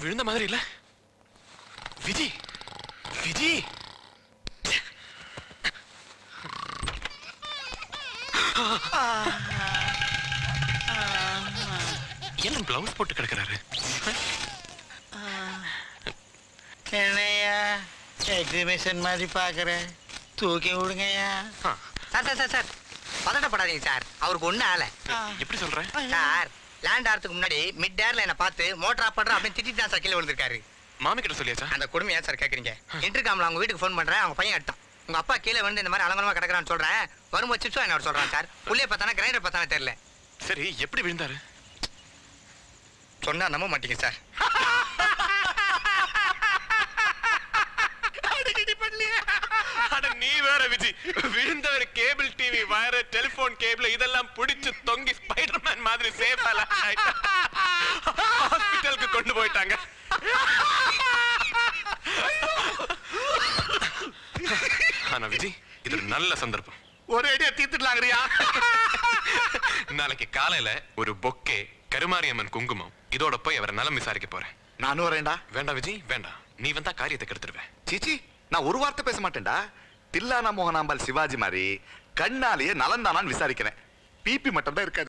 விழுந்த மாதிரி இல்ல விஜி விஜி என்ன பிளவுஸ் போட்டு கிடக்குறாரு என்னையா எக்ஸிபிஷன் மாதிரி பாக்குறேன் தூக்கி விடுங்கய்யா ஆ, சார் சார் சார் சார் பதட்டப்படாதீங்க சார் அவருக்கு ஒன்றும் ஆகல எப்படி சொல்ற சார் லேண்ட் ஆகிறதுக்கு முன்னாடி மிட் ஏர்ல என்ன பார்த்து மோட்டர் ஆஃப் பண்ற அப்படின்னு திட்டி தான் சார் கீழே விழுந்திருக்காரு மாமி கிட்ட சொல்லியாச்சா அந்த கொடுமை ஏன் சார் கேட்குறீங்க இன்டர்காம்ல அவங்க வீட்டுக்கு ஃபோன் பண்றேன் அவங்க பையன் எடுத்தான் உங்க அப்பா கீழே வந்து இந்த மாதிரி அலங்கலமா கிடக்குறான்னு சொல்றேன் வரும்போது சிப்ஸ் என்ன சொல்றான் சார் புள்ளைய பார்த்தானா கிரைண்டர் பார்த்தானே தெரியல சரி எப்படி விழுந்தாரு சொன்னா நம்ப மாட்டீங்க சார் அட நீ வேற விஜி விழுந்தவர் cable TV wire telephone cable இதெல்லாம் புடிச்சு தொங்கி ஸ்பைடர்மேன் மாதிரி சேஃப் ஹாஸ்பிட்டலுக்கு கொண்டு போயிட்டாங்க ஆனா விஜி இது ஒரு நல்ல சந்தர்ப்பம் ஒரு அடியா தீர்த்துடலாங்கறியா நாளைக்கு காலையில ஒரு பொக்கே கருமாரியம்மன் குங்குமம் இதோட போய் அவரை நலம் விசாரிக்க போறேன் நானும் வரேன்டா வேண்டாம் விஜி வேண்டாம் நீ வந்தா காரியத்தை கெடுத்துருவேன் சீச்சி நான் ஒரு வார்த்தை பேச மாட்டேன்டா தில்லானா மோகனாம்பாள் சிவாஜி மாதிரி கண்ணாலேயே நலந்தானான்னு விசாரிக்கிறேன் பிபி மட்டும் தான் இருக்காது